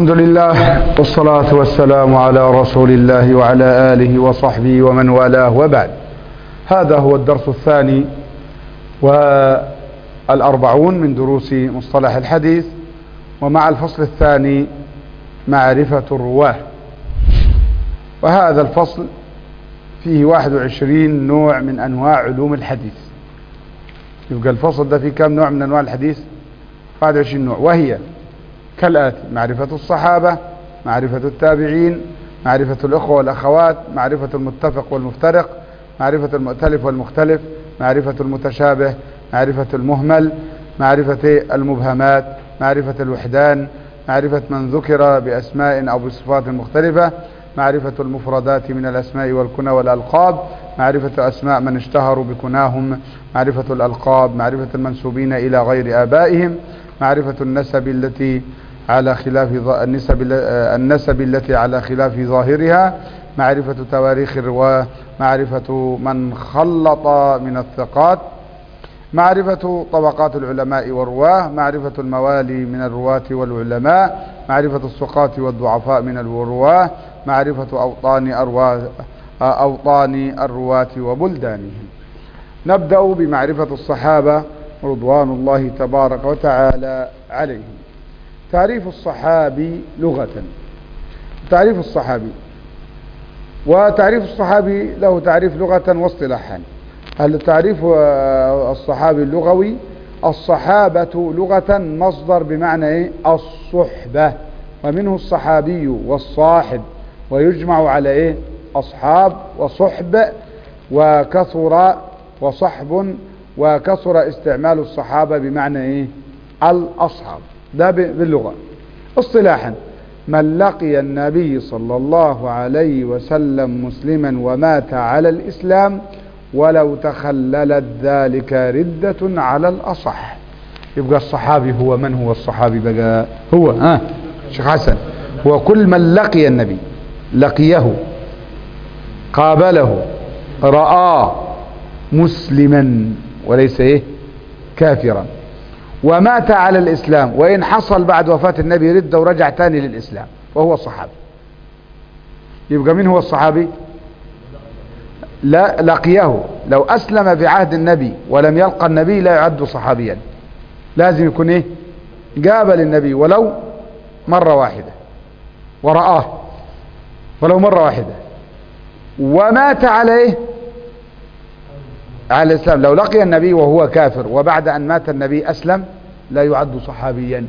الحمد لله والصلاة والسلام على رسول الله وعلى آله وصحبه ومن والاه وبعد هذا هو الدرس الثاني والأربعون من دروس مصطلح الحديث ومع الفصل الثاني معرفة الرواه وهذا الفصل فيه 21 نوع من أنواع علوم الحديث يبقى الفصل ده فيه كم نوع من أنواع الحديث 21 نوع وهي كالآتي معرفة الصحابة معرفة التابعين معرفة الأخوة والأخوات معرفة المتفق والمفترق معرفة المؤتلف والمختلف معرفة المتشابه معرفة المهمل معرفة المبهمات معرفة الوحدان معرفة من ذكر بأسماء أو بصفات مختلفة معرفة المفردات من الأسماء والكنى والألقاب معرفة أسماء من اشتهروا بكناهم معرفة الألقاب معرفة المنسوبين إلى غير آبائهم معرفة النسب التي على خلاف النسب النسب التي على خلاف ظاهرها معرفة تواريخ الرواة معرفة من خلط من الثقات معرفة طبقات العلماء والرواه معرفة الموالي من الرواة والعلماء معرفة السقاة والضعفاء من الرواه معرفة أوطان أرواه أوطان الرواة وبلدانهم نبدأ بمعرفة الصحابة رضوان الله تبارك وتعالى عليهم تعريف الصحابي لغة تعريف الصحابي وتعريف الصحابي له تعريف لغة واصطلاحا التعريف الصحابي اللغوي الصحابة لغة مصدر بمعنى ايه الصحبة ومنه الصحابي والصاحب ويجمع على ايه اصحاب وصحب وكثر وصحب وكثر استعمال الصحابة بمعنى ايه الاصحاب ده باللغة اصطلاحا من لقي النبي صلى الله عليه وسلم مسلما ومات على الإسلام ولو تخللت ذلك ردة على الأصح يبقى الصحابي هو من هو الصحابي بقى هو ها شيخ حسن هو كل من لقي النبي لقيه قابله رآه مسلما وليس ايه كافرا ومات على الإسلام وإن حصل بعد وفاة النبي ردة ورجع تاني للإسلام وهو الصحابي يبقى مين هو الصحابي لا لقيه لو أسلم في عهد النبي ولم يلقى النبي لا يعد صحابيا لازم يكون ايه قابل النبي ولو مرة واحدة ورآه ولو مرة واحدة ومات على ايه على الإسلام لو لقي النبي وهو كافر وبعد أن مات النبي أسلم لا يعد صحابيا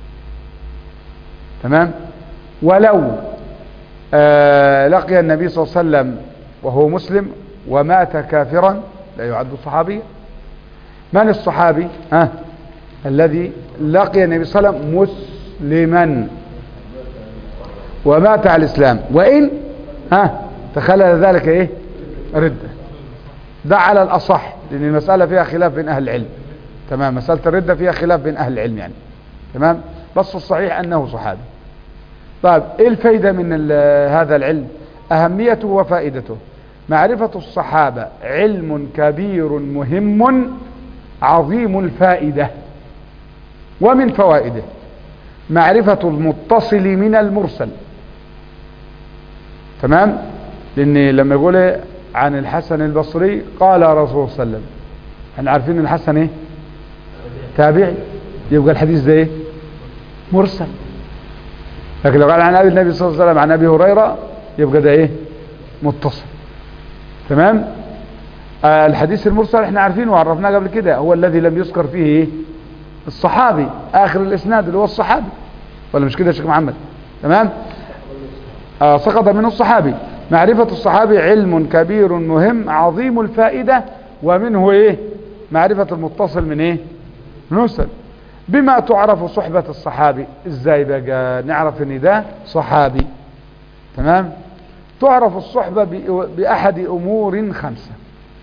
تمام ولو آه لقي النبي صلى الله عليه وسلم وهو مسلم ومات كافرا لا يعد صحابيا من الصحابي ها الذي لقي النبي صلى الله عليه وسلم مسلما ومات على الإسلام وإن ها تخلل ذلك ايه رده ده على الأصح لأن المسألة فيها خلاف بين أهل العلم تمام مسألة الردة فيها خلاف بين أهل العلم يعني تمام بس الصحيح أنه صحابي طيب إيه الفايدة من هذا العلم أهميته وفائدته معرفة الصحابة علم كبير مهم عظيم الفائدة ومن فوائده معرفة المتصل من المرسل تمام لأن لما يقول عن الحسن البصري قال رسول الله صلى الله عليه وسلم احنا عارفين ان الحسن ايه تابعي يبقى الحديث ده ايه مرسل لكن لو قال عن ابي النبي صلى الله عليه وسلم عن ابي هريره يبقى ده ايه متصل تمام آه الحديث المرسل احنا عارفينه وعرفناه قبل كده هو الذي لم يذكر فيه ايه الصحابي اخر الاسناد اللي هو الصحابي ولا مش كده يا شيخ محمد تمام آه سقط منه الصحابي معرفة الصحابي علم كبير مهم عظيم الفائدة ومنه ايه معرفة المتصل من ايه نسل بما تعرف صحبة الصحابي ازاي بقى نعرف ان ده صحابي تمام تعرف الصحبة بأحد أمور خمسة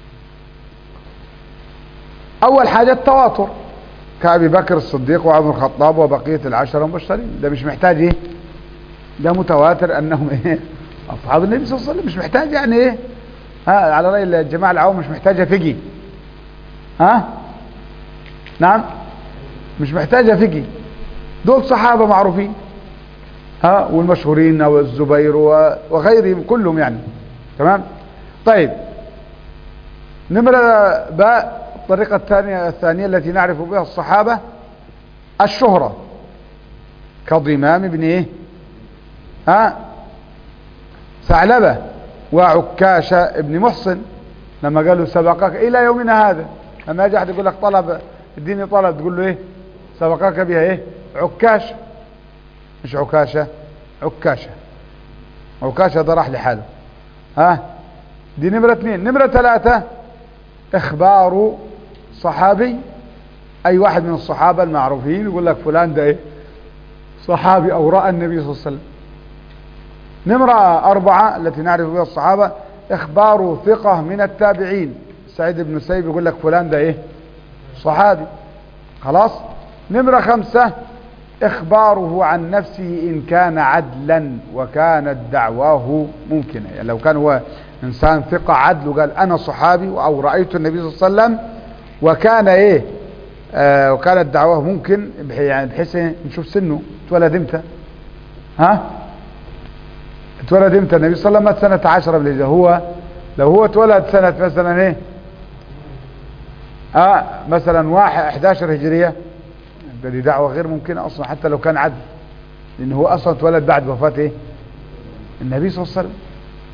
أول حاجة التواتر كأبي بكر الصديق وعمر الخطاب وبقية العشرة المبشرين ده مش محتاج ايه ده متواتر أنهم ايه أصحاب النبي صلى الله عليه وسلم مش محتاج يعني ايه ها على رأي الجماعة العوام مش محتاجة فقي ها نعم مش محتاجة فقي دول صحابة معروفين ها والمشهورين والزبير و- وغيرهم كلهم يعني تمام طيب نمرة باء الطريقة الثانية الثانية التي نعرف بها الصحابة الشهرة كضمام بن ايه ها ثعلبة وعكاشة ابن محصن لما قالوا سبقك الى يومنا هذا لما يجي احد يقول لك طلب اديني طلب تقول له ايه سبقك بها ايه عكاشة مش عكاشة عكاشة عكاشة ده راح لحاله ها دي نمرة اثنين نمرة ثلاثة اخبار صحابي اي واحد من الصحابة المعروفين يقول لك فلان ده ايه صحابي او رأى النبي صلى الله عليه وسلم نمرة أربعة التي نعرف بها الصحابة إخبار ثقة من التابعين سعيد بن سيب يقول لك فلان ده إيه صحابي خلاص نمرة خمسة إخباره عن نفسه إن كان عدلا وكانت دعواه ممكنة يعني لو كان هو إنسان ثقة عدل وقال أنا صحابي أو رأيت النبي صلى الله عليه وسلم وكان إيه آه وكانت دعواه ممكن بح- يعني بحيث إيه؟ نشوف سنه اتولد امتى ها اتولد امتى النبي صلى الله عليه وسلم مات سنة عشرة بالهجرة هو لو هو اتولد سنة مثلا ايه اه مثلا واحد 11 هجرية ده دي دعوة غير ممكنة اصلا حتى لو كان عدل لان هو اصلا اتولد بعد وفاة ايه النبي صلى الله عليه وسلم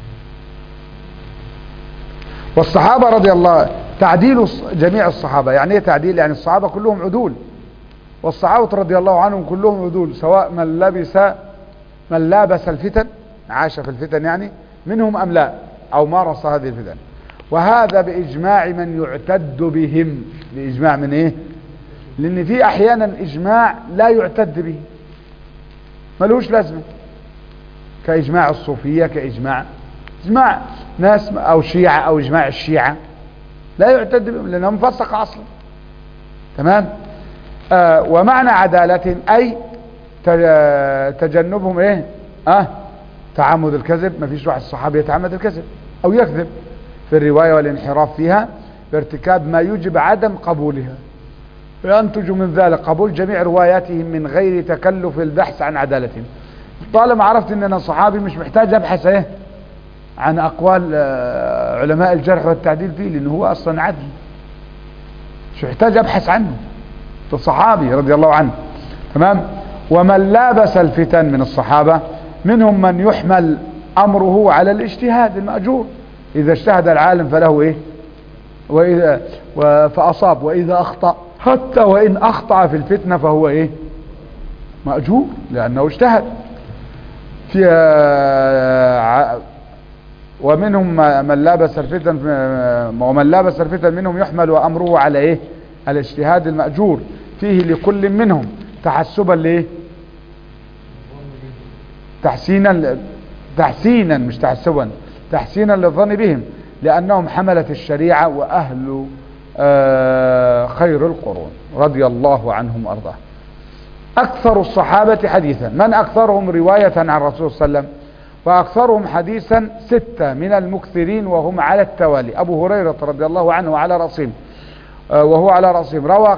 والصحابة رضي الله تعديل الص- جميع الصحابة يعني ايه تعديل يعني الصحابة كلهم عدول والصحابة رضي الله عنهم كلهم عدول سواء من لبس من لابس الفتن عاش في الفتن يعني منهم أم لا أو مارس هذه الفتن وهذا بإجماع من يعتد بهم بإجماع من إيه لأن في أحيانا إجماع لا يعتد به ملوش لازمة كإجماع الصوفية كإجماع إجماع ناس أو شيعة أو إجماع الشيعة لا يعتد بهم لأنهم فسق أصلا تمام آه ومعنى عدالة أي ت- تجنبهم ايه اه تعمد الكذب ما فيش واحد صحابي يتعمد الكذب او يكذب في الرواية والانحراف فيها بارتكاب ما يوجب عدم قبولها وينتج من ذلك قبول جميع رواياتهم من غير تكلف البحث عن عدالتهم طالما عرفت ان انا صحابي مش محتاج ابحث ايه عن اقوال آه، علماء الجرح والتعديل فيه لانه هو اصلا عدل مش محتاج ابحث عنه ده صحابي رضي الله عنه تمام ومن لابس الفتن من الصحابة منهم من يحمل أمره على الاجتهاد المأجور إذا اجتهد العالم فله إيه وإذا و- فأصاب وإذا أخطأ حتى وإن أخطأ في الفتنة فهو إيه مأجور لأنه اجتهد في آه، ع- ومنهم ما- من لابس الفتن ومن لابس الفتن منهم يحمل أمره على إيه الاجتهاد المأجور فيه لكل منهم تحسبا لإيه تحسينا تحسينا مش تحسبا تحسينا للظن بهم لأنهم حملة الشريعة وأهل آه، خير القرون رضي الله عنهم وأرضاه أكثر الصحابة حديثا من أكثرهم رواية عن الرسول صلى الله عليه وسلم وأكثرهم حديثا ستة من المكثرين وهم على التوالي أبو هريرة رضي الله عنه على رأسهم آه، وهو على رأسهم روى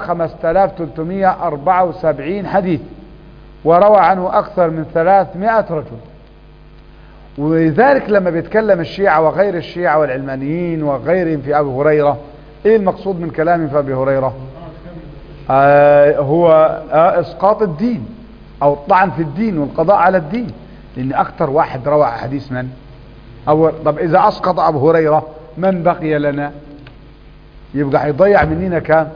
5374 حديث وروى عنه أكثر من 300 رجل ولذلك لما بيتكلم الشيعة وغير الشيعة والعلمانيين وغيرهم في أبي هريرة إيه المقصود من كلامهم في أبي هريرة آه هو آه إسقاط الدين أو الطعن في الدين والقضاء على الدين لأن أكثر واحد روى حديث من أو طب إذا أسقط أبو هريرة من بقي لنا يبقى هيضيع مننا كام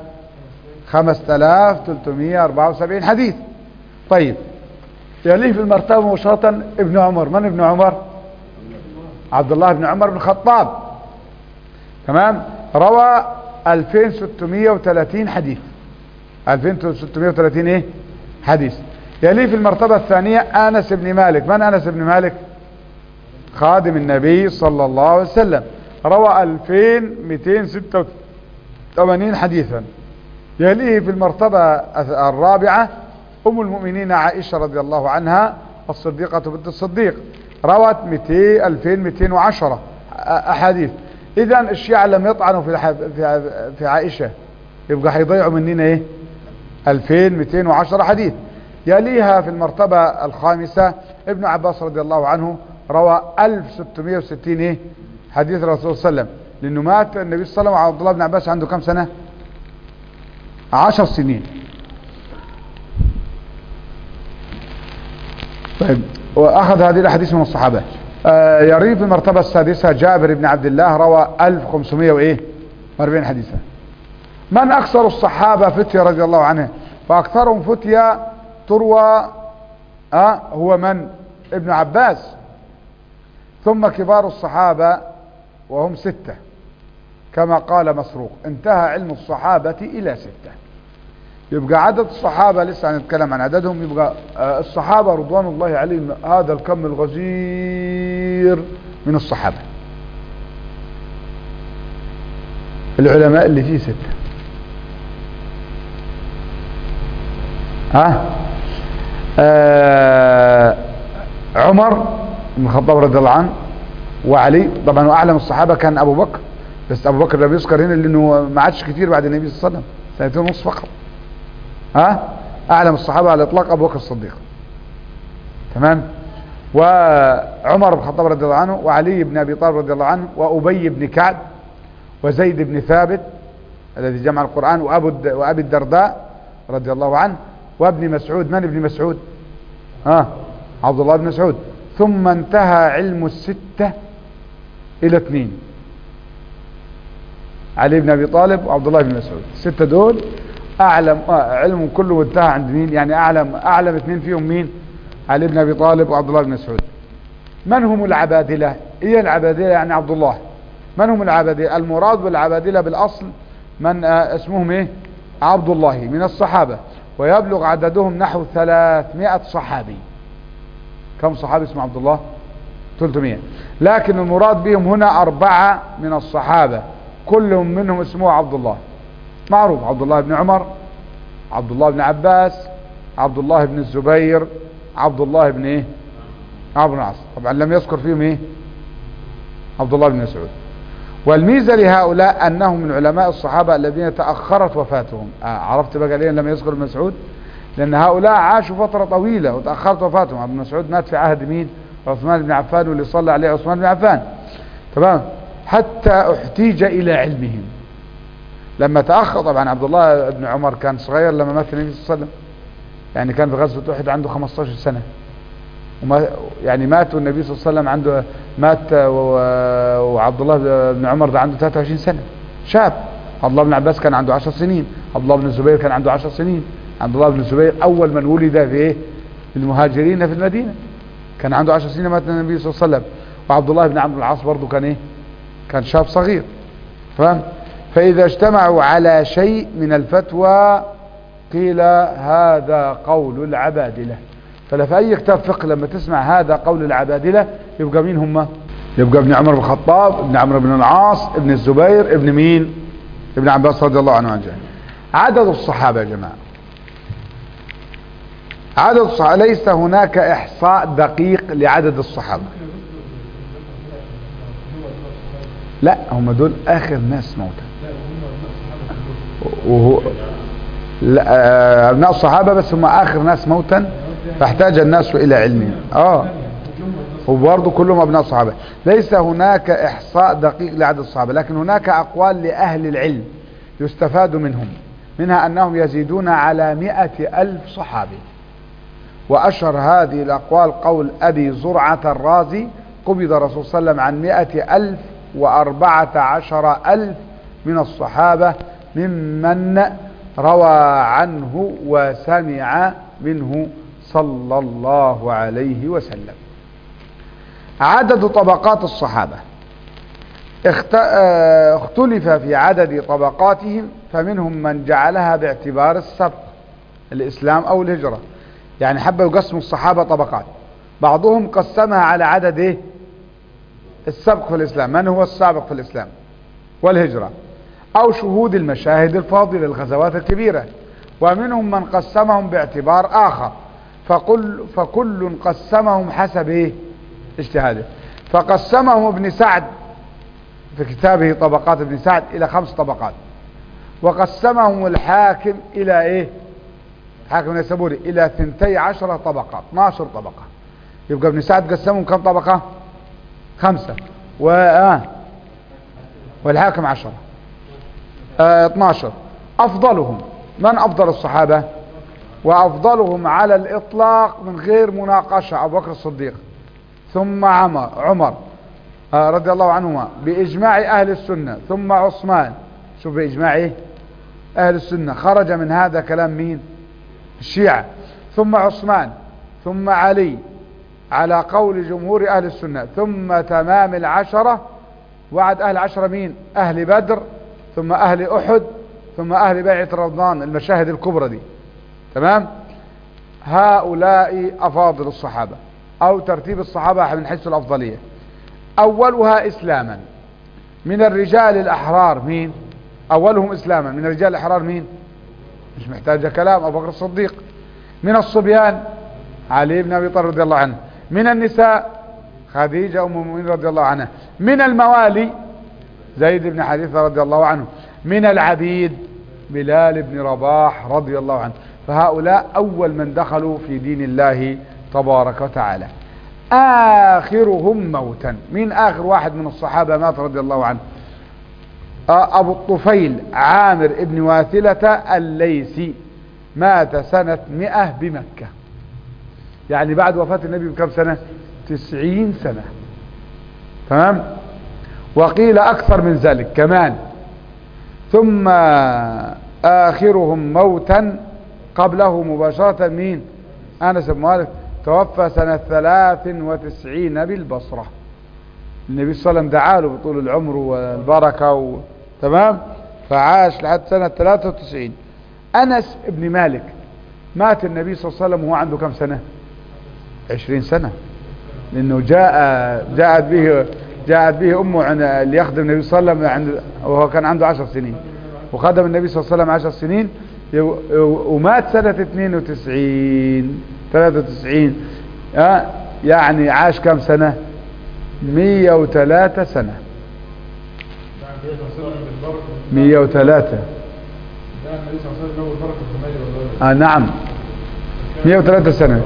5374 حديث طيب يليه في المرتبة مباشرة ابن عمر من ابن عمر عبد الله بن عمر بن الخطاب تمام روى 2630 حديث 2630 ايه حديث يليه في المرتبة الثانية انس بن مالك من انس بن مالك خادم النبي صلى الله عليه وسلم روى 2286 حديثا يليه في المرتبة الرابعة أم المؤمنين عائشة رضي الله عنها الصديقة بنت الصديق روت 200 2210 أحاديث إذا الشيعة لم يطعنوا في الح- في في عائشة يبقى هيضيعوا مننا إيه 2210 حديث يليها في المرتبة الخامسة ابن عباس رضي الله عنه روى 1660 ايه حديث الرسول صلى الله عليه وسلم لانه مات النبي صلى الله عليه وسلم وعبد الله بن عباس عنده كم سنة عشر سنين طيب واخذ هذه الاحاديث من الصحابة آه يروي في المرتبة السادسة جابر بن عبد الله روى 1500 وايه 40 حديثا من اكثر الصحابة فتية رضي الله عنه فاكثرهم فتية تروى آه هو من ابن عباس ثم كبار الصحابة وهم ستة كما قال مسروق انتهى علم الصحابة الى ستة يبقى عدد الصحابة لسه هنتكلم عن عددهم يبقى آه الصحابة رضوان الله عليهم هذا الكم الغزير من الصحابة العلماء اللي فيه ستة ها آه عمر بن الخطاب رضي الله عنه وعلي طبعا واعلم الصحابه كان ابو بكر بس ابو بكر ده بيذكر هنا لانه ما عادش كتير بعد النبي صلى الله عليه وسلم سنتين ونص فقط ها اعلم الصحابه على الاطلاق ابو بكر الصديق تمام وعمر بن الخطاب رضي الله عنه وعلي بن ابي طالب رضي الله عنه وابي بن كعب وزيد بن ثابت الذي جمع القران وابو وابي الدرداء رضي الله عنه وابن مسعود من ابن مسعود ها عبد الله بن مسعود ثم انتهى علم الستة الى اثنين علي بن ابي طالب وعبد الله بن مسعود الستة دول اعلم آه علم كله انتهى عند مين يعني اعلم اعلم اثنين فيهم مين علي بن ابي طالب وعبد الله بن مسعود من هم العبادلة ايه العبادلة يعني عبد الله من هم العبادلة المراد بالعبادلة بالاصل من آه اسمهم ايه عبد الله من الصحابة ويبلغ عددهم نحو 300 صحابي كم صحابي اسمه عبد الله 300 لكن المراد بهم هنا أربعة من الصحابة كلهم منهم اسمه عبد الله معروف عبد الله بن عمر عبد الله بن عباس عبد الله بن الزبير عبد الله بن ايه عبد العاص طبعا لم يذكر فيهم ايه عبد الله بن مسعود والميزة لهؤلاء أنهم من علماء الصحابة الذين تأخرت وفاتهم آه عرفت بقى ليه لم يذكر مسعود لأن هؤلاء عاشوا فترة طويلة وتأخرت وفاتهم ابن مسعود مات في عهد مين عثمان بن عفان واللي صلى عليه عثمان بن عفان تمام حتى احتيج إلى علمهم لما تأخر طبعا عبد الله بن عمر كان صغير لما مات النبي صلى الله عليه وسلم يعني كان في غزوة أحد عنده 15 سنة وما يعني مات والنبي صلى الله عليه وسلم عنده مات وعبد الله بن عمر ده عنده 23 سنة شاب عبد الله بن عباس كان عنده 10 سنين عبد الله بن الزبير كان عنده 10 سنين عبد الله بن الزبير اول من ولد في ايه في المهاجرين في المدينة كان عنده 10 سنين مات النبي صلى الله عليه وسلم وعبد الله بن عمرو العاص برضه كان ايه كان شاب صغير فاهم فاذا اجتمعوا على شيء من الفتوى قيل هذا قول العبادله فلا في اي كتاب فقه لما تسمع هذا قول العبادلة يبقى مين هم يبقى ابن عمر بن الخطاب ابن عمرو بن العاص ابن الزبير ابن مين ابن عباس رضي الله عنه وعنه عدد الصحابة يا جماعة عدد الصحابة ليس هناك احصاء دقيق لعدد الصحابة لا هم دول اخر ناس موتى وهو لا ابناء الصحابة بس هم اخر ناس موتا فاحتاج الناس الى علمهم اه وبرضه كلهم ابناء صحابه ليس هناك احصاء دقيق لعدد الصحابه لكن هناك اقوال لاهل العلم يستفاد منهم منها انهم يزيدون على مئة الف صحابي واشهر هذه الاقوال قول ابي زرعة الرازي قبض الرسول صلى الله عليه وسلم عن مئة الف واربعة عشر الف من الصحابة ممن روى عنه وسمع منه صلى الله عليه وسلم عدد طبقات الصحابة اختلف في عدد طبقاتهم فمنهم من جعلها باعتبار السبق الإسلام أو الهجرة يعني حبوا يقسموا الصحابة طبقات بعضهم قسمها على عدد ايه السبق في الإسلام من هو السابق في الإسلام والهجرة أو شهود المشاهد الفاضلة الغزوات الكبيرة ومنهم من قسمهم باعتبار آخر فكل, فكل قسمهم حسب ايه اجتهاده فقسمهم ابن سعد في كتابه طبقات ابن سعد الى خمس طبقات وقسمهم الحاكم الى ايه حاكم النيسابوري إلى ثنتي عشرة طبقة 12 طبقة يبقى ابن سعد قسمهم كم طبقة خمسة و آه والحاكم عشرة آه 12 أفضلهم من أفضل الصحابة وأفضلهم على الإطلاق من غير مناقشة أبو بكر الصديق ثم عمر, عمر آه رضي الله عنهما بإجماع أهل السنة ثم عثمان شوف بإجماع إيه؟ أهل السنة خرج من هذا كلام مين الشيعة ثم عثمان ثم علي على قول جمهور أهل السنة ثم تمام العشرة وعد أهل العشرة مين أهل بدر ثم أهل أحد ثم أهل بيعة رمضان المشاهد الكبرى دي تمام هؤلاء أفاضل الصحابة أو ترتيب الصحابة من حيث الأفضلية أولها إسلاما من الرجال الأحرار مين أولهم إسلاما من الرجال الأحرار مين مش محتاجة كلام أبو بكر الصديق من الصبيان علي بن أبي طالب رضي الله عنه من النساء خديجة أم المؤمنين رضي الله عنها من الموالي زيد بن حارثة رضي الله عنه من العبيد بلال بن رباح رضي الله عنه فهؤلاء أول من دخلوا في دين الله تبارك وتعالى آخرهم موتا من آخر واحد من الصحابة مات رضي الله عنه أبو الطفيل عامر بن واثلة الليسي مات سنة مئة بمكة يعني بعد وفاة النبي بكم سنة تسعين سنة تمام وقيل أكثر من ذلك كمان ثم آخرهم موتا قبله مباشرة مين أنس بن مالك توفى سنة ثلاث وتسعين بالبصرة النبي صلى الله عليه وسلم دعا له بطول العمر والبركة و... تمام فعاش لحد سنة 93 أنس بن مالك مات النبي صلى الله عليه وسلم وهو عنده كم سنة 20 سنة لأنه جاء جاءت به جاءت به أمه عن ليخدم النبي صلى الله عليه وسلم عند وهو كان عنده 10 سنين وخدم النبي صلى الله عليه وسلم 10 سنين ومات سنة 92 93 آه يعني عاش كم سنة 103 سنة 103 آه نعم 103 سنة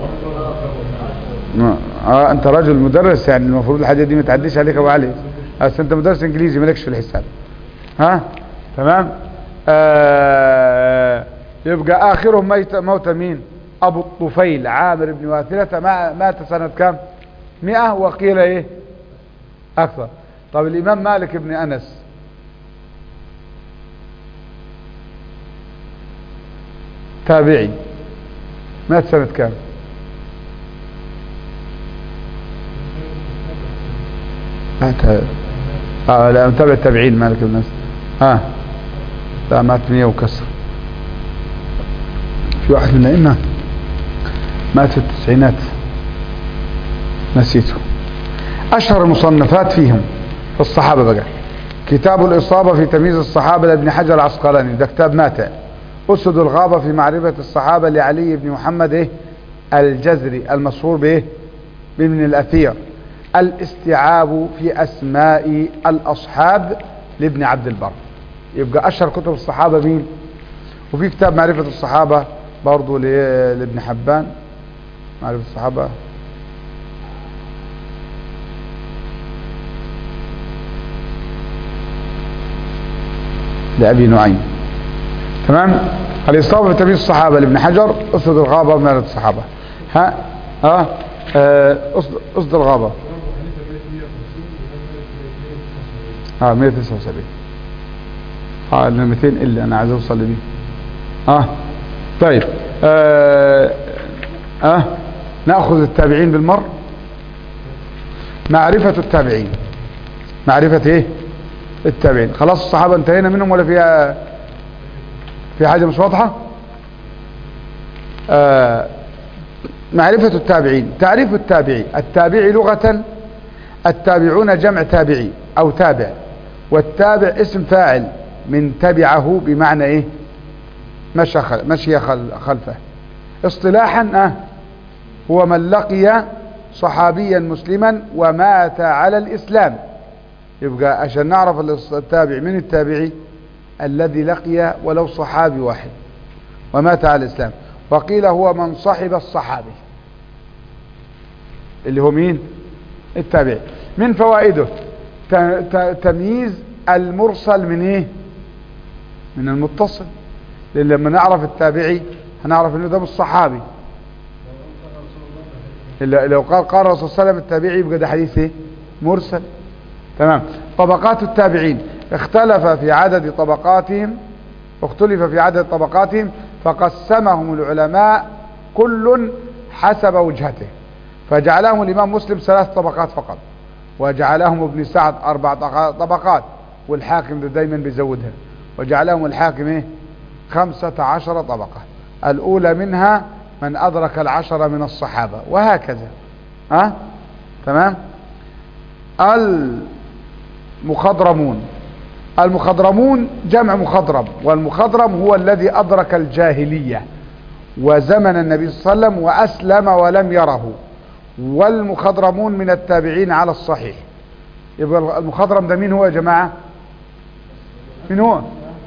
اه انت رجل مدرس يعني المفروض الحاجة دي ما تعديش عليك ابو علي بس انت مدرس انجليزي مالكش في الحساب ها تمام آه يبقى اخرهم ميت موت مين ابو الطفيل عامر بن واثلة مات سنة كام مئة وقيل ايه اكثر طب الامام مالك بن انس تابعي مات سنة كام مات اه لا متابع التابعين مالك بن انس اه لا مات 100 وكسر في واحد من الائمه مات في التسعينات نسيته اشهر المصنفات فيهم في الصحابه بقى كتاب الاصابه في تمييز الصحابه لابن حجر العسقلاني ده كتاب ماتع أسد الغابة في معرفة الصحابة لعلي بن محمد إيه؟ الجزري المشهور بإيه؟ بابن الأثير الاستيعاب في أسماء الأصحاب لابن عبد البر يبقى أشهر كتب الصحابة مين وفي كتاب معرفة الصحابة برضو لابن حبان معرفة الصحابة لأبي نعيم تمام الإصابة في تمييز الصحابة لابن حجر أسد الغابة من الصحابة ها ها أسد, أسد الغابة اه 179 اه ال 200 اللي انا عايز اوصل لدي اه طيب اه, آه. ناخذ التابعين بالمر معرفة التابعين معرفة ايه التابعين خلاص الصحابة انتهينا منهم ولا فيها في حاجة مش واضحة آه معرفة التابعين تعريف التابعي التابعي لغة التابعون جمع تابعي او تابع والتابع اسم فاعل من تبعه بمعنى ايه مشى خل... مشي خل... خلفه اصطلاحا اه هو من لقي صحابيا مسلما ومات على الاسلام يبقى عشان نعرف التابع من التابعي الذي لقي ولو صحابي واحد ومات على الاسلام وقيل هو من صحب الصحابي اللي هو مين التابعي من فوائده ت- ت- تمييز المرسل من ايه من المتصل لان لما نعرف التابعي هنعرف انه ده مش صحابي إلا لو قال قال الرسول صلى الله عليه وسلم التابعي يبقى ده حديث ايه مرسل تمام طبقات التابعين اختلف في عدد طبقاتهم اختلف في عدد طبقاتهم فقسمهم العلماء كل حسب وجهته فجعلهم الإمام مسلم ثلاث طبقات فقط وجعلهم ابن سعد أربع طق- طبقات والحاكم ده دايما بيزودها وجعلهم الحاكم ايه خمسة عشر طبقة الأولى منها من أدرك العشرة من الصحابة وهكذا ها أه؟ تمام المخضرمون المخضرمون جمع مخضرم والمخضرم هو الذي أدرك الجاهلية وزمن النبي صلى الله عليه وسلم وأسلم ولم يره والمخضرمون من التابعين على الصحيح يبقى المخضرم ده مين هو يا جماعة مين هو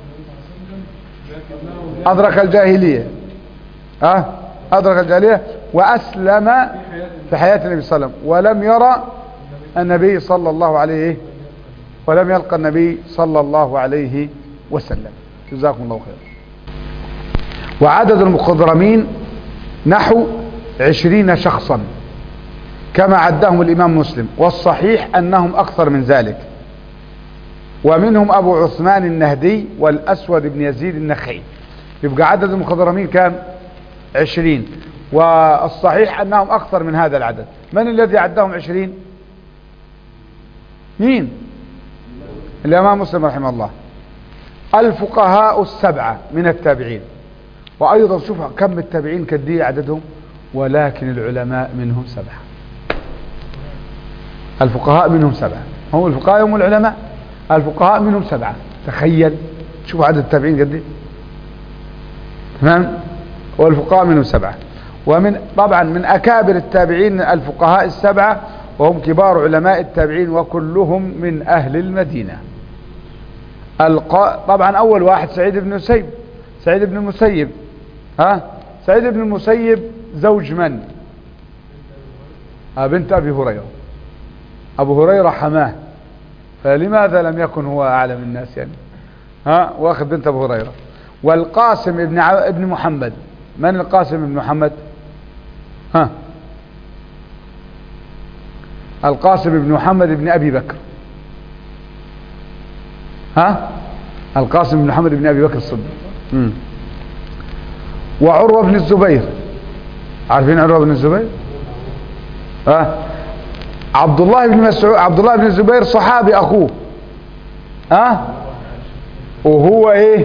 أدرك الجاهلية أه؟ أدرك الجاهلية وأسلم في حياة النبي صلى الله عليه وسلم ولم يرى النبي صلى الله عليه ولم يلقى النبي صلى الله عليه وسلم جزاكم الله خير وعدد المخضرمين نحو عشرين شخصا كما عدهم الإمام مسلم والصحيح أنهم أكثر من ذلك ومنهم أبو عثمان النهدي والأسود بن يزيد النخعي يبقى عدد المخضرمين كام عشرين والصحيح أنهم أكثر من هذا العدد من الذي عدهم عشرين مين الإمام مسلم رحمه الله الفقهاء السبعة من التابعين وأيضا شوف كم التابعين كدي عددهم ولكن العلماء منهم سبعة الفقهاء منهم سبعة هم الفقهاء هم العلماء الفقهاء منهم سبعة تخيل شوف عدد التابعين قد ايه تمام والفقهاء منهم سبعة ومن طبعا من أكابر التابعين الفقهاء السبعة وهم كبار علماء التابعين وكلهم من أهل المدينة الق... طبعا أول واحد سعيد بن المسيب سعيد بن المسيب ها سعيد بن المسيب زوج من آه بنت أبي هريرة أبو هريرة حماه فلماذا لم يكن هو أعلم الناس يعني ها واخذ بنت أبو هريرة والقاسم ابن ع... ابن محمد من القاسم ابن محمد ها القاسم بن محمد بن أبي بكر ها القاسم بن محمد بن أبي بكر الصديق مم. وعروة بن الزبير عارفين عروة بن الزبير ها عبد الله بن مسعود عبد الله بن الزبير صحابي أخوه ها وهو ايه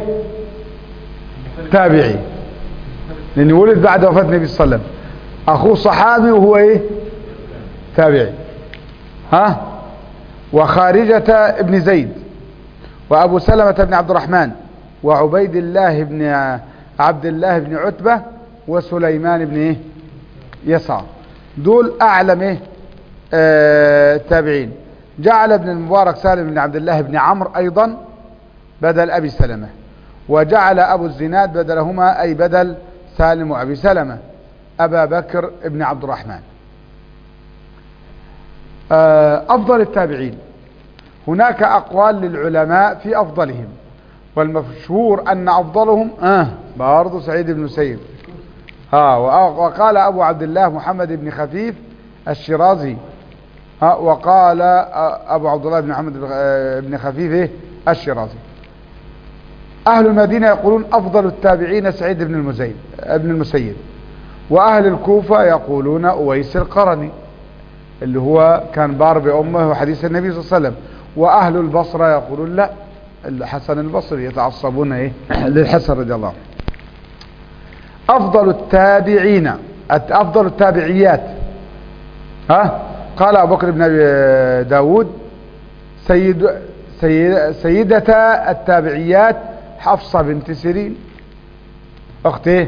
تابعي لأنه ولد بعد وفاة النبي صلى الله عليه وسلم أخوه صحابي وهو ايه تابعي ها وخارجة ابن زيد وأبو سلمة بن عبد الرحمن وعبيد الله بن عبد الله بن عتبة وسليمان بن ايه يسار دول أعلم ايه آه تابعين جعل ابن المبارك سالم بن عبد الله بن عمرو أيضا بدل أبي سلمة وجعل أبو الزناد بدلهما أي بدل سالم وأبي سلمة أبا بكر ابن عبد الرحمن آه أفضل التابعين هناك أقوال للعلماء في أفضلهم والمشهور أن أفضلهم آه برضه سعيد بن سيد ها وقال أبو عبد الله محمد بن خفيف الشرازي ها وقال أبو عبد الله بن محمد بن خفيف إيه؟ الشرازي أهل المدينة يقولون أفضل التابعين سعيد بن المسيب ابن المسيب وأهل الكوفة يقولون أويس القرني اللي هو كان بار بأمه وحديث النبي صلى الله عليه وسلم وأهل البصرة يقولون لا الحسن البصري يتعصبون إيه للحسن رضي الله عنه أفضل التابعين أفضل التابعيات ها قال أبو بكر بن داود سيد سيد سيدة التابعيات حفصة بنت سيرين أخت إيه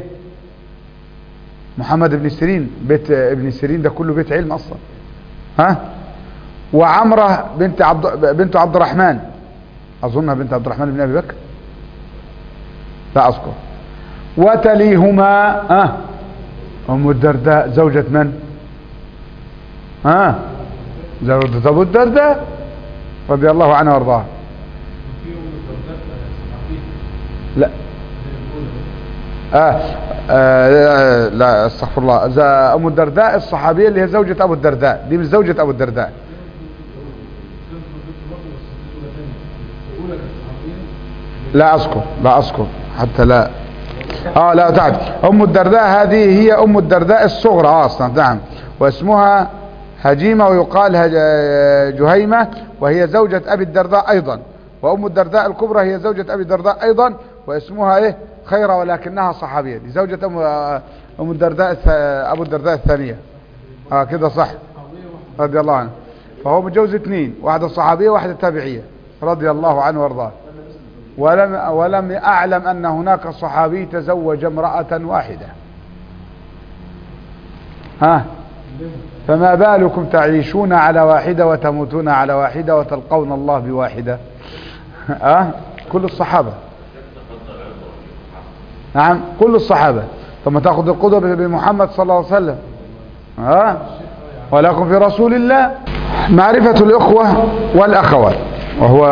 محمد بن سيرين بيت ابن سيرين ده كله بيت علم أصلا ها وعمرة بنت عبد بنت عبد الرحمن أظنها بنت عبد الرحمن بن أبي بكر لا أذكر وتليهما آه أم الدرداء زوجة من ها زوجة أبو الدرداء رضي الله عنها وارضاها لا آه آه لا استغفر الله ز- ام الدرداء الصحابيه اللي هي زوجة ابو الدرداء دي مش زوجة ابو الدرداء لا اذكر لا اذكر حتى لا اه لا تعرف ام الدرداء هذه هي ام الدرداء الصغرى آه اصلا نعم واسمها هجيمة ويقال هج- جهيمة وهي زوجة ابي الدرداء ايضا وام الدرداء الكبرى هي زوجة ابي الدرداء ايضا واسمها ايه خيرة ولكنها صحابية دي زوجة ام آه، ام الدرداء الث- ابو الدرداء الثانية اه كده صح رضي الله عنه فهو متجوز اثنين واحدة صحابية واحدة تابعية رضي الله عنه وارضاه ولم ولم اعلم ان هناك صحابي تزوج امرأة واحدة ها فما بالكم تعيشون على واحدة وتموتون على واحدة وتلقون الله بواحدة ها كل الصحابة نعم كل الصحابة ثم تأخذ القدوة بمحمد صلى الله عليه وسلم ها ولكم في رسول الله معرفة الإخوة والأخوات وهو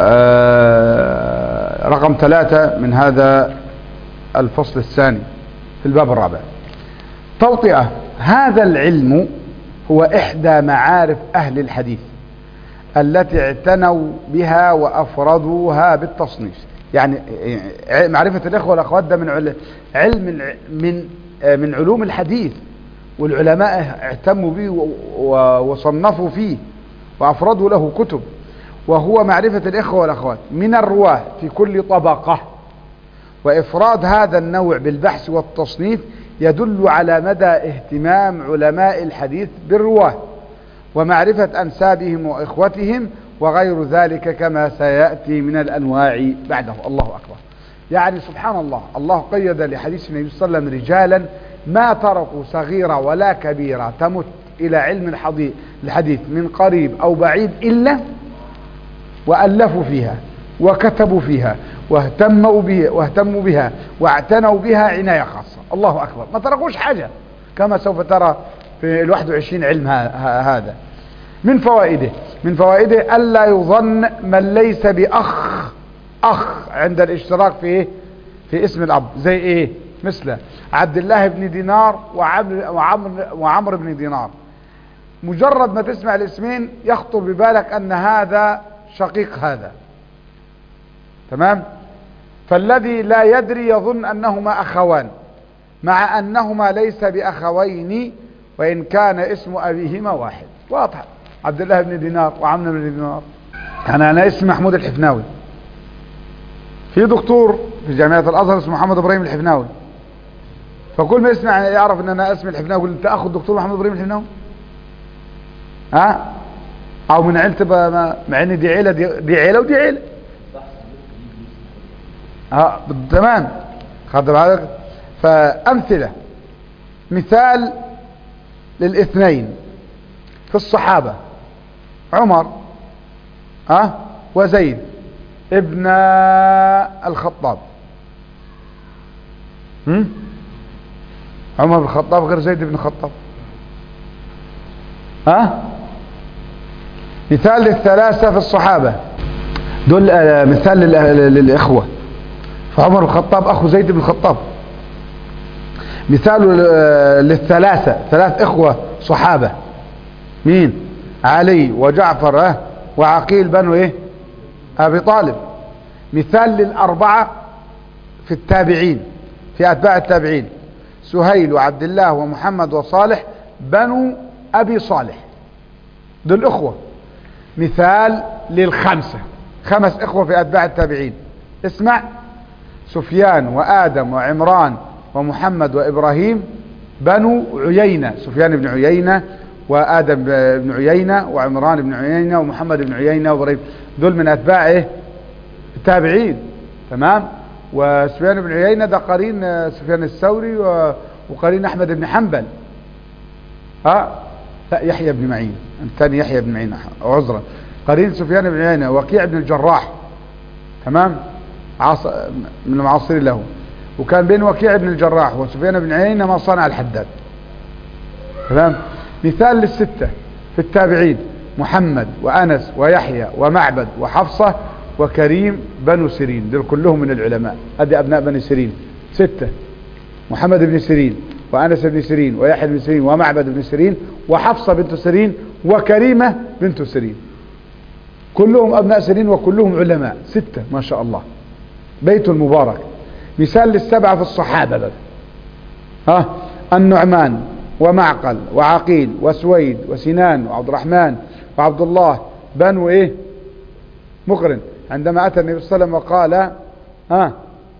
آه، رقم ثلاثة من هذا الفصل الثاني في الباب الرابع توطئة هذا العلم هو إحدى معارف أهل الحديث التي اعتنوا بها وأفردوها بالتصنيف يعني ع- معرفة الإخوة والأخوات ده من عل- علم الع- من آه، من علوم الحديث والعلماء اهتموا به و- و- وصنفوا فيه وأفردوا له كتب وهو معرفة الإخوة والأخوات من الرواة في كل طبقة وإفراد هذا النوع بالبحث والتصنيف يدل على مدى اهتمام علماء الحديث بالرواه ومعرفة أنسابهم وإخوتهم وغير ذلك كما سيأتي من الأنواع بعده الله أكبر يعني سبحان الله الله قيد لحديث النبي صلى الله عليه وسلم رجالا ما تركوا صغيرة ولا كبيرة تمت إلى علم الحديث الحديث من قريب أو بعيد إلا وألفوا فيها وكتبوا فيها واهتموا بها واهتموا بها واعتنوا بها عناية خاصة الله أكبر ما تركوش حاجة كما سوف ترى في ال 21 علم ها- ها- هذا من فوائده من فوائده ألا يظن من ليس بأخ أخ عند الاشتراك في إيه؟ في اسم الأب زي إيه مثل عبد الله بن دينار وعمر وعمر وعمر بن دينار مجرد ما تسمع الاسمين يخطر ببالك أن هذا شقيق هذا تمام فالذي لا يدري يظن أنهما أخوان مع أنهما ليس بأخوين وإن كان اسم أبيهما واحد واضح عبد الله بن دينار وعمرو بن دينار أنا أنا اسمي محمود الحفناوي في دكتور في جامعة الأزهر اسمه محمد إبراهيم الحفناوي فكل ما يسمع يعرف ان انا اسمي الحفناوي يقول انت اخو الدكتور محمد ابراهيم الحفناوي ها او من عيلتي بقى ما- مع ان دي عيله دي, دي عيله ودي عيله اه تمام خد بالك فامثله مثال للاثنين في الصحابه عمر ها وزيد ابن الخطاب هم؟ عمر بن الخطاب غير زيد بن الخطاب ها مثال للثلاثة في الصحابة دول آه، مثال للأ- للإخوة فعمر بن الخطاب أخو زيد بن الخطاب مثال آه، للثلاثة ثلاث إخوة صحابة مين علي وجعفر آه، وعقيل بنو إيه أبي طالب مثال للأربعة في التابعين في أتباع التابعين سهيل وعبد الله ومحمد وصالح بنو أبي صالح دول إخوة مثال للخمسة خمس إخوة في أتباع التابعين اسمع سفيان وآدم وعمران ومحمد وإبراهيم بنو عيينة سفيان بن عيينة وآدم بن عيينة وعمران بن عيينة ومحمد بن عيينة وإبراهيم دول من أتباع إيه التابعين تمام وسفيان بن عيينة ده قرين آه، سفيان الثوري و- وقرين أحمد بن حنبل ها لا يحيى بن معين الثاني يحيى بن معين عذرا قرين سفيان بن عيينة وكيع بن الجراح تمام عاص... من المعاصرين له وكان بين وكيع بن الجراح وسفيان بن عيينة ما صنع الحداد تمام مثال للستة في التابعين محمد وأنس ويحيى ومعبد وحفصة وكريم بنو سيرين دول كلهم من العلماء هذه أبناء بني سيرين ستة محمد بن سيرين وأنس بن سيرين ويحيى بن سيرين ومعبد بن سيرين وحفصة بنت سيرين وكريمة بنت سيرين كلهم أبناء سيرين وكلهم علماء ستة ما شاء الله بيت المبارك مثال للسبعة في الصحابة بل. ها النعمان ومعقل وعقيل وسويد وسنان وعبد الرحمن وعبد الله بنو ايه مقرن عندما اتى النبي صلى الله عليه وسلم وقال ها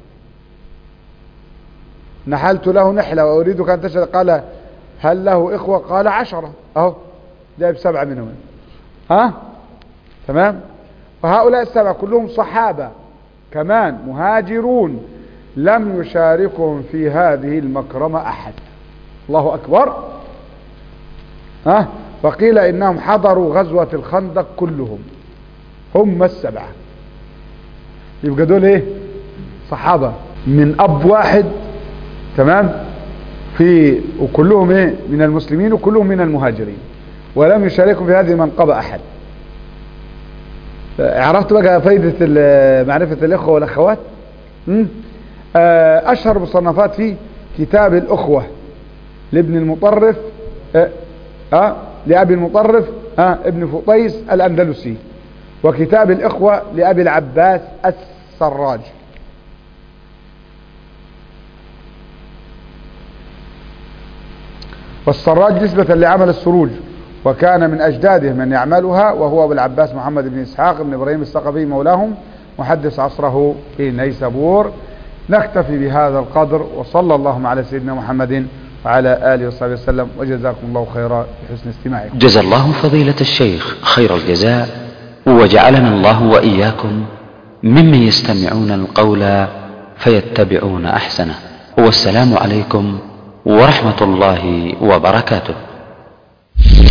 نحلت له نحلة واريدك ان تشهد قال هل له اخوة قال عشرة اهو جايب سبعة منهم ها تمام وهؤلاء السبعة كلهم صحابة كمان مهاجرون لم يشاركهم في هذه المكرمة احد الله اكبر ها وقيل انهم حضروا غزوة الخندق كلهم هم السبعة يبقى دول ايه صحابة من اب واحد تمام في وكلهم ايه من المسلمين وكلهم من المهاجرين ولم يشاركوا في هذه المنقبة احد عرفت بقى فايدة معرفة الاخوة والاخوات اشهر مصنفات فيه كتاب الاخوة لابن المطرف اه, اه لابي المطرف اه ابن فطيس الاندلسي وكتاب الاخوة لابي العباس السراج والسراج نسبة لعمل السروج وكان من أجداده من يعملها وهو أبو العباس محمد بن إسحاق بن إبراهيم الثقفي مولاهم محدث عصره في نيسابور نكتفي بهذا القدر وصلى اللهم على سيدنا محمد وعلى آله وصحبه وسلم وجزاكم الله خيرا بحسن استماعكم جزا الله فضيلة الشيخ خير الجزاء وجعلنا الله وإياكم ممن يستمعون القول فيتبعون أحسنه والسلام عليكم ورحمة الله وبركاته